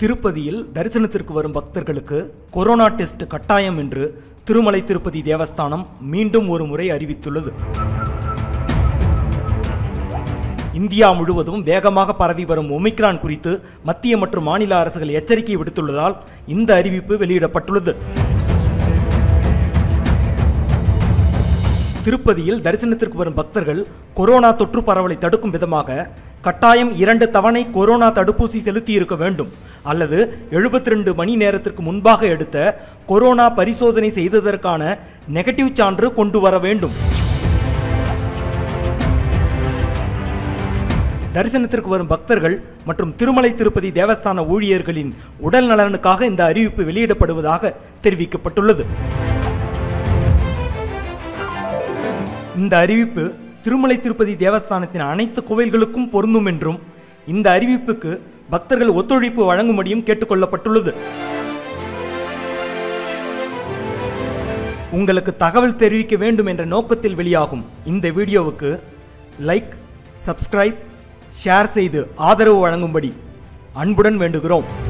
திருப்பதியில் தரிசனத்திற்கு வரும் பக்தர்களுக்கு கொரோனா டெஸ்ட் கட்டாயம் என்று திருமலை திருப்பதி தேவஸ்தானம் மீண்டும் ஒரு முறை அறிவித்துள்ளது இந்தியா முழுவதும் வேகமாக பரவி வரும் ஒமிக்ரான் குறித்து மத்திய மற்றும் மாநில அரசுகள் எச்சரிக்கை விடுத்துள்ளதால் இந்த அறிவிப்பு வெளியிடப்பட்டுள்ளது திருப்பதியில் தரிசனத்திற்கு வரும் பக்தர்கள் கொரோனா தொற்று பரவலை தடுக்கும் விதமாக கட்டாயம் இரண்டு தவணை கொரோனா தடுப்பூசி செலுத்தி இருக்க வேண்டும் அல்லது 72 மணி நேரத்திற்கு முன்பாக எடுத்த கொரோனா பரிசோதனை செய்ததற்கான நெகட்டிவ் சான்று கொண்டு வர வேண்டும் தரிசனத்திற்கு வரும் பக்தர்கள் மற்றும் திருமலை திருப்பதி தேவஸ்தான ஊழியர்களின் உடல் நலனுக்காக இந்த அறிவிப்பு வெளியிடப்படுவதாக தெரிவிக்கப்பட்டுள்ளது இந்த அறிவிப்பு திருமலை திருப்பதி தேவஸ்தானத்தின் அனைத்து கோவில்களுக்கும் பொருந்தும் என்றும் இந்த அறிவிப்புக்கு பக்தர்கள் ஒத்துழைப்பு வழங்கும்படியும் கேட்டுக்கொள்ளப்பட்டுள்ளது உங்களுக்கு தகவல் தெரிவிக்க வேண்டும் என்ற நோக்கத்தில் வெளியாகும் இந்த வீடியோவுக்கு லைக் சப்ஸ்கிரைப் ஷேர் செய்து ஆதரவு வழங்கும்படி அன்புடன் வேண்டுகிறோம்